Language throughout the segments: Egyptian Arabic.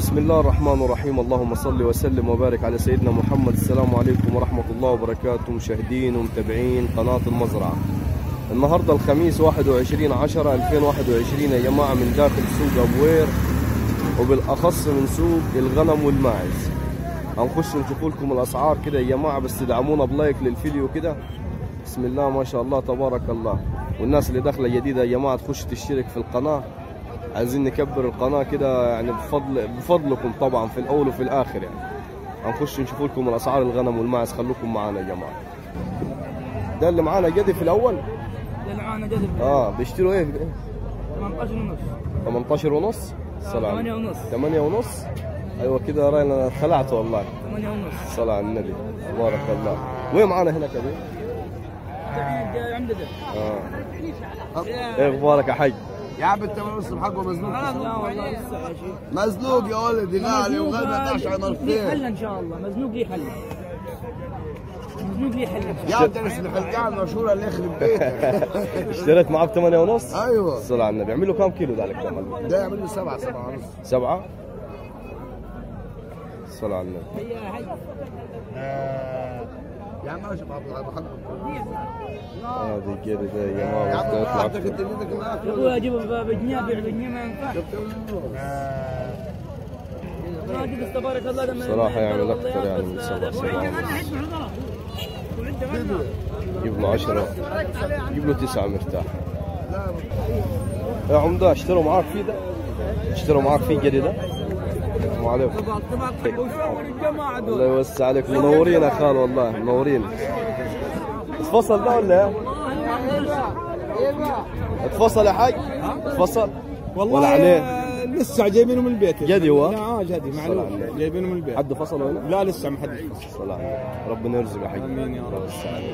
بسم الله الرحمن الرحيم اللهم صل وسلم وبارك على سيدنا محمد السلام عليكم ورحمة الله وبركاته مشاهدين ومتابعين قناة المزرعة النهاردة الخميس 21 10 2021 يا جماعة من داخل سوق أبوير وبالأخص من سوق الغنم والماعز هنخش نشوف لكم الأسعار كده يا جماعة بس تدعمونا بلايك للفيديو كده بسم الله ما شاء الله تبارك الله والناس اللي داخلة جديدة يا جماعة تخش تشترك في القناة عايزين نكبر القناة كده يعني بفضل بفضلكم طبعا في الأول وفي الآخر يعني هنخش نشوف لكم الأسعار الغنم والماعز خلوكم معانا يا جماعة ده اللي معانا جدي في الأول العانة جذب اه بيشتروا ايه 18 ونص 18 ونص صلاة على 8 ونص 8 ونص ايوه كده يا راجل انا اتخلعت والله 8 ونص صلاة على النبي تبارك الله وين معانا هنا كبير جاي عند ده اه ايه اخبارك يا حي يا عم انت ونص بحقه مزنوق لا والله لسه يا شيخ مزنوق يا ولدي غالي مزنوق وغالي 12 على ليه حل نارتين ان شاء الله مزنوق ليه حل مزنوق ليه حل ان شاء يا عم درس الخلقان مشهوره اللي يخرب بيتك اشتريت معاه ب 8 ونص ايوه صلاة على النبي يعمل له كم كيلو ذلك كمان ده يعمل له سبعه سبعه ونص سبعة صلاة على النبي الله يا حي يا عم ماشي بحقه هذه كده ده يا يا جماعة عم بدها راحتك تطلع انت ايدك معاك يقول اجيب بجنيه بيع بجنيه ما ينفع ما ادري بس تبارك الله لما صراحة يعني أكثر يعني من سبعة سبعة جيب له 10 جيب له 9 مرتاح يا عمدة اشتروا معاك في ده اشتروا معاك في جديد ده السلام عليكم الجماعه الله يوسع عليك منورين يا خال والله منورين اتفصل ده ولا ايه؟ اتفصل يا حاج اتفصل ولا عليه لسه جايبينه من البيت جدي هو لا اه جدي صلاة على معلوم النبي. جايبينه من البيت حد فصل هنا؟ لا لسه ما حد فصل الصلاة على النبي. ربنا يرزق يا حي آمين يا رب. الله يوسع عليك.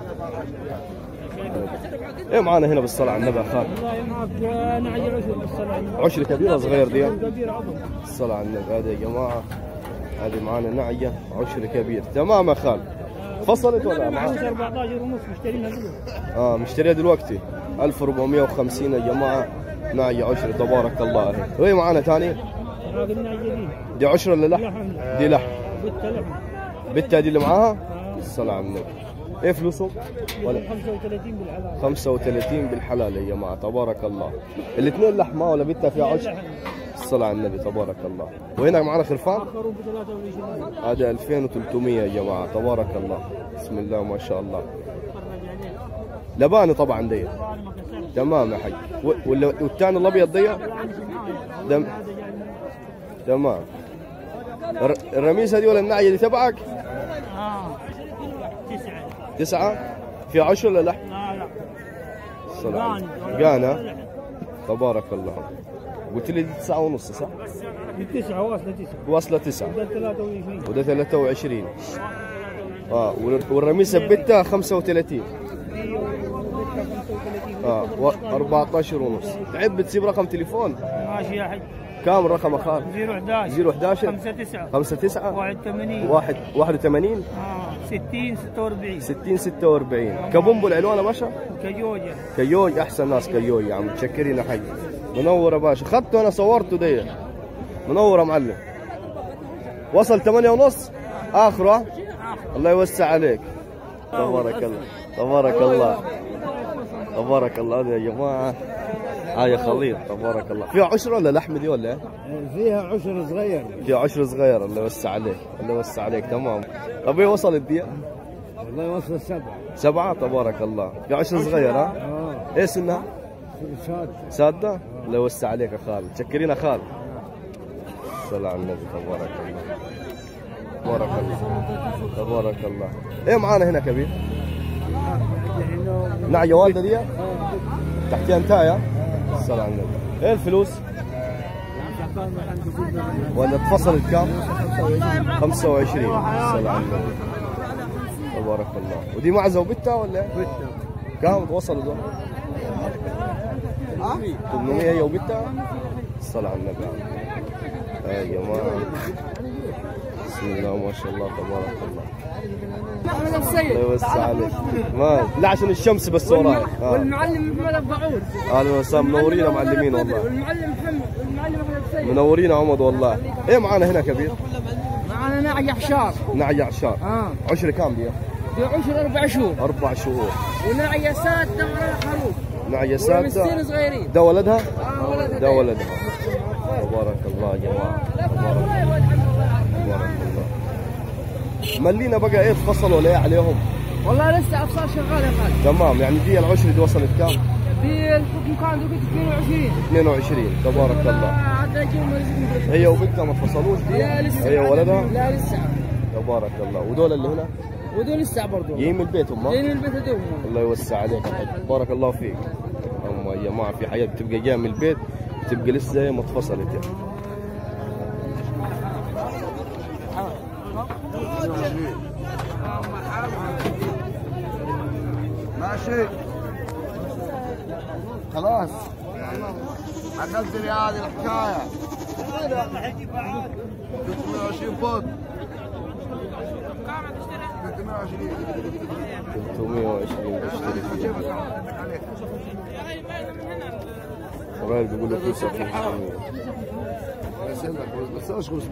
ايه معانا هنا بالصلاة على النبي يا خال والله معك نعجل عشر بالصلاه عشر كبيرة صغير دي كبير عظم الصلاة على النبي هذا يا جماعة هذه معانا نعية عشر كبير تمام يا خال فصلت ولا معاك؟ معك 14 ونص مشترينها دلوقتي اه مشتريها دلوقتي 1450 يا جماعة نعية عشر تبارك الله عليك وهي معانا ثاني هذا النعجلين دي عشرة ولا لحم؟ لحم دي لحم بنت لحم بنتها دي اللي معاها الصلاة على النبي ايه فلوسهم؟ ولا 35 بالحلال 35 بالحلال يا جماعة تبارك الله الاثنين لحمة ولا بنتها فيها عشر؟ الصلاة على النبي تبارك الله وهنا معنا خرفان اخروا ب 23 هذا 2300 يا جماعة تبارك الله بسم الله ما شاء الله لباني طبعا دي تمام يا حي و- ولا- والثاني الابيض دي دم تمام الر- الرميسة دي ولا النعية دي تبعك اه تسعه تسعة في عشر ولا لحم لا لا الصلاة على- قانا تبارك الله قلت لي دي تسعة ونص صح؟ بالتسعه واصله تسعه واصلة تسعة ده 23 وده 23 اه وال- والرميسة بتها 35 اه و 14 ونص تعب تسيب رقم تليفون ماشي يا حي كام رقم اخار 011 011 5 9 5 9 81 1 81 اه 60 46 60 46 كبومبو العلوان يا باشا كجوجه كيوج احسن ناس كيوج يا عم متشكرين يا حي منور يا باشا خدته انا صورته دي منور يا معلم وصل 8 ونص اخره الله يوسع عليك تبارك الله تبارك الله تبارك الله هذا يا جماعه هاي خليط تبارك الله فيها عشرة ولا لحم دي ولا إيه؟ فيها عشر صغير فيها عشر صغير الله يوسع عليك الله يوسع عليك تمام طب ايه وصلت دي والله وصل سبعة سبعة تبارك الله في عشر صغير ها اه ايه سنها شاد سادة الله يوسع عليك يا خال تشكرين يا خال صلى على النبي تبارك الله تبارك الله تبارك الله ايه معانا هنا كبير نعية والدة دي تحتها انتايا صلى على النبي ايه الفلوس ولا اتفصلت كام 25 صلى على النبي تبارك الله ودي معزة وبتها ولا إيه؟ كام وصلوا دول 800 هي وبتها الصلاة على النبي يا جماعة بسم الله ما شاء الله تبارك الله احمد السيد الله يوسع عليك ما لا عشان الشمس بس وراي آه. والمعلم محمد الضعود اهلا وسهلا منورين معلمين والله والمعلم محمد والمعلم احمد السيد منورين عمد والله ايه معانا هنا كبير معنا نعي حشار نعي عشار اه عشرة كام دي في عشر اربع شهور اربع شهور ونعي سات دورة خروف نعي ومستين سادة صغيرين ده ولدها اه ولدها ده ولدها تبارك الله يا جماعه تبارك تبارك الله ملينا بقى ايه فصل ولا ايه عليهم والله لسه افصال شغال يا خالد تمام يعني دي العشرة دي وصلت كام في الحكم كان ذوك 22 22 تبارك الله هذا يجي مرزقهم هي وبنتها ما فصلوش دي لا لسه هي ولدها لا لسه تبارك الله ودول اللي هنا ودول لسه برضه جايين من البيت هم جايين البيت هذول الله يوسع عليك يا حاج بارك الله فيك اما يا جماعه في حياه بتبقى جايه من البيت بتبقى لسه هي ما اتفصلت يعني. ماشي خلاص عدلت لي هذه الحكايه 320 فوت 320 320 بشتري فيها الراجل بيقول لك لسه 500 بس ايش 500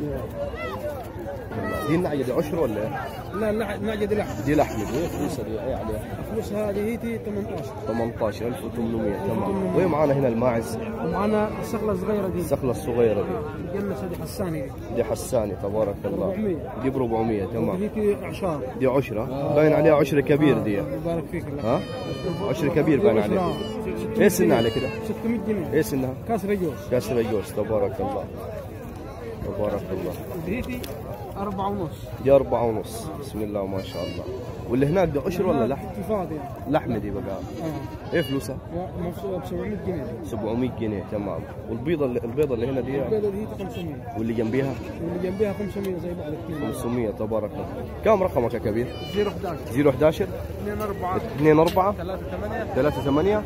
دي النعجه دي عشر ولا ايه؟ لا لا نعجة لحم دي لحمه دي فلوسها دي ايه عليها؟ فلوس هذه هي 18 18800 تمام وين معانا هنا الماعز ومعنا الشغله الصغيره دي السخله الصغيره دي الجنة هذه حساني دي دي حساني تبارك الله 400. دي ب 400 تمام هذيك اعشار دي عشرة باين عليها عشرة كبير دي يبارك فيك الله ها عشرة كبير باين عليها ايه سنها على كده 600 جنيه ايه سنها كاس رجوز كاسر الجوز تبارك الله تبارك الله هذيك أربعة ونص دي أربعة ونص بسم الله ما شاء الله واللي هناك ده عشر ولا لحم فاضي لحمة دي بقى اه ايه فلوسها مفصولة ب 700 جنيه 700 جنيه تمام والبيضة اللي البيضة اللي هنا دي البيضة دي 500 واللي جنبيها واللي جنبها 500 زي بعض الاثنين 500 تبارك الله كم رقمك يا كبير 011 011 2 4 2 4 3 8 3 8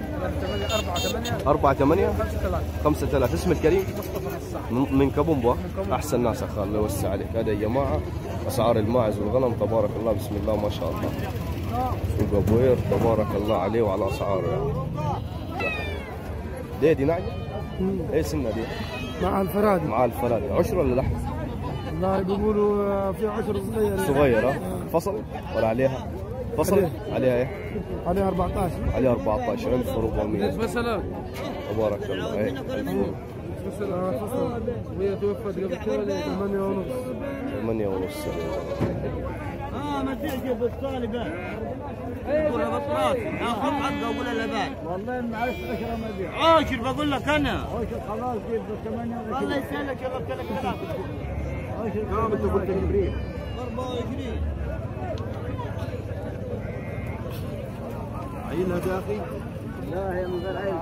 8 4 8 4 8 5 3 5 3 اسم الكريم مصطفى حسان من من كابومبا احسن ناس اخوان الله يوسع عليك هذا يا جماعه اسعار الماعز والغنم تبارك الله بسم الله ما شاء الله سوق ابوير تبارك الله عليه وعلى اسعاره يعني دي دي نعجه ايه سنه دي مع الفرادي مع الفلاتة عشر ولا لحم والله بيقولوا في عشر صغير صغيره فصلت ولا عليها فصلت عليها ايه عليها 14 عليها 14400 مثلا تبارك الله ايه 1000 مثلا فصل وهي توفت قبل كده 8 ونص 8 ونص اه ما تعجب الطالبة يقول بطراس اخذ حقه ولا لبان والله معلش 10 ما بيع عاشر بقول لك انا عشر خلاص جيب 8 الله يسهلك جربت لك ثلاثة عشر كم انت قلت البريد 24 عينها داخل لا هي من غير عين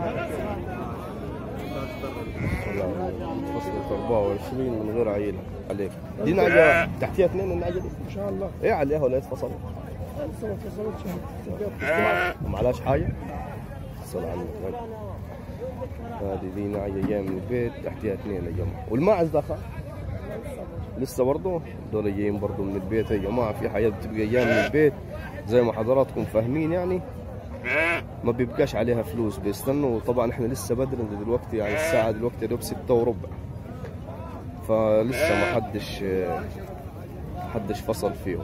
فصلت 24 من غير عيلة عليك دي نعجة تحتيها اثنين النعجة دي ان شاء الله ايه عليها ولا اتفصلت؟ لسه ما فصلتش شهر ما عليهاش حاجة؟ صل على النبي هذه دي نعجة جاية من البيت تحتيها اثنين يا جماعة والماعز دخل لسه برضه دول جايين برضه من البيت يا جماعة في حياة بتبقى جاية من البيت زي ما حضراتكم فاهمين يعني ما بيبقاش عليها فلوس بيستنوا طبعا احنا لسه بدري دلوقتي يعني الساعة دلوقتي دوب ستة وربع فلسه ما حدش حدش فصل فيهم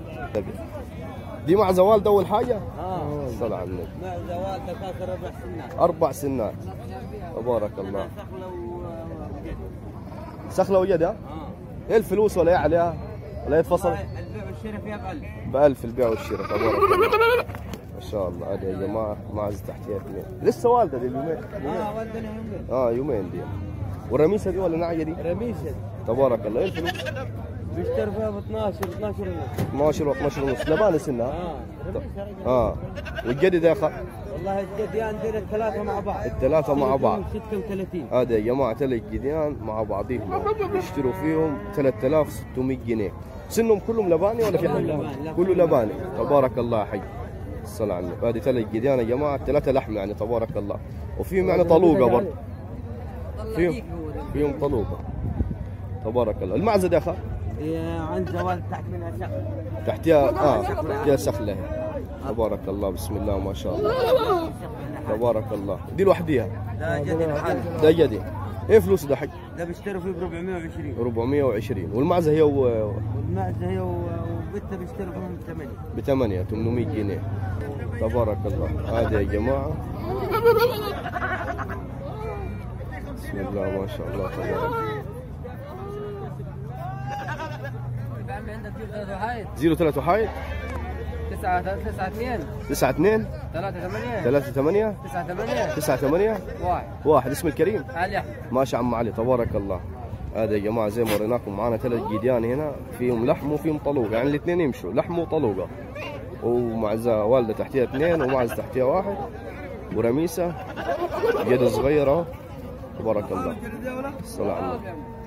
دي مع زوال ده اول حاجة اه صلى على النبي مع زوال دكاتره ربع سنة أربع سنات تبارك الله سخلة و سخلة وجد ها؟ اه ايه الفلوس ولا ايه عليها؟ ولا يتفصل؟ البيع والشراء فيها ب 1000 بألف البيع والشراء تبارك الله ما شاء الله هذه يا جماعة معز تحتيها اثنين لسه والدة دي اليومين اه ودنا يومين اه يومين دي والرميسة دي ولا نعجة دي؟ رميسة تبارك الله ايه الفلوس؟ بيشتري فيها ب 12 12 ونص 12 و 12 ونص لبانة سنها اه رميسة رجل. اه والجدي ده خ- والله الجدي عندنا الثلاثة مع بعض الثلاثة مع بعض 36 هذا يا جماعة ثلاث جديان مع بعضهم يشتروا فيهم 3600 جنيه سنهم كلهم لباني ولا في حاجة؟ لباني، لا، كله لباني تبارك الله يا حي الصلاة على النبي هذه ثلاث جديان يا جماعة ثلاثة لحم يعني تبارك الله وفيهم يعني طلوقة برضه فيهم فيهم طلوقة تبارك الله المعزة ده أخا هي عند زوال تحت منها شغل تحتها اه تحتها سخله تبارك الله بسم الله ما شاء الله تبارك الله دي لوحديها ده جدي الحل ده جدي ايه فلوس ده حق ده بيشتروا فيه ب 420 420 والمعزه هي و- والمعزه هي و- وبنتها بيشتروا فيهم 8 ب 8 800 جنيه تبارك الله هذا يا جماعه بسم الله ما شاء الله تبارك عندك ثلاثة وحايد زيرو ثلاثة وحايد 9 9 2 تسعة اثنين 3 8 ثلاثة ثمانية 9 8 تسعة ثمانية 1 واحد اسم الكريم علي احمد ماشي عم علي تبارك الله هذا يا جماعه زي ما وريناكم معنا ثلاث جديان هنا فيهم لحم وفيهم طلوقه يعني الاثنين يمشوا لحم وطلوقه ومعزه والده تحتها اثنين ومعزه تحتها واحد ورميسه جد صغيره تبارك الله الصلاة على النبي